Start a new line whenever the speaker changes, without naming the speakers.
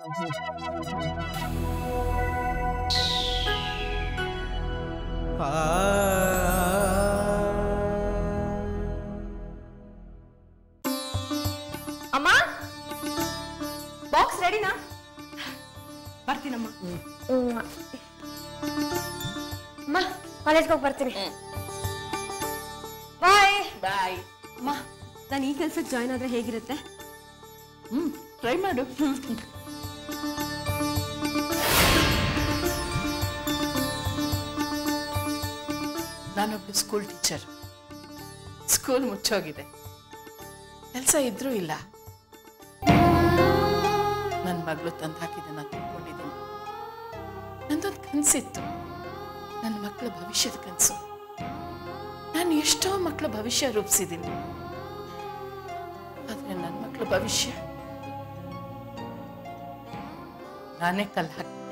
ಅಮ್ಮ ಬಾಕ್ಸ್ ರೆಡಿನಾ ಬರ್ತೀನಮ್ಮ
ಅಮ್ಮ ಕಾಲೇಜ್ಗೆ ಹೋಗಿ ಬರ್ತೀನಿ ಬಾಯ್
ಬಾಯ್
ಅಮ್ಮ ನಾನು ಈ ಕೆಲ್ಸಕ್ಕೆ ಜಾಯ್ನ್ ಆದ್ರೆ ಹೇಗಿರುತ್ತೆ
ಹ್ಮ್ ಟ್ರೈ ಮಾಡು ನಾನೊಬ್ಳು ಸ್ಕೂಲ್ ಟೀಚರ್ ಸ್ಕೂಲ್ ಮುಚ್ಚೋಗಿದೆ ಕೆಲಸ ಇದ್ರೂ ಇಲ್ಲ ನನ್ನ ಮಗಳು ತಂದು ಹಾಕಿದೆ ನಾನು ತಿಳ್ಕೊಂಡಿದ್ದೀನಿ ನಂದೊಂದು ಕನಸಿತ್ತು ನನ್ನ ಮಕ್ಕಳ ಭವಿಷ್ಯದ ಕನಸು ನಾನು ಎಷ್ಟೋ ಮಕ್ಕಳ ಭವಿಷ್ಯ ರೂಪಿಸಿದ್ದೀನಿ ಆದ್ರೆ ನನ್ನ ಮಕ್ಕಳ ಭವಿಷ್ಯ ನಾನೇ ಕಲ್ಲು ಹಾಕಿ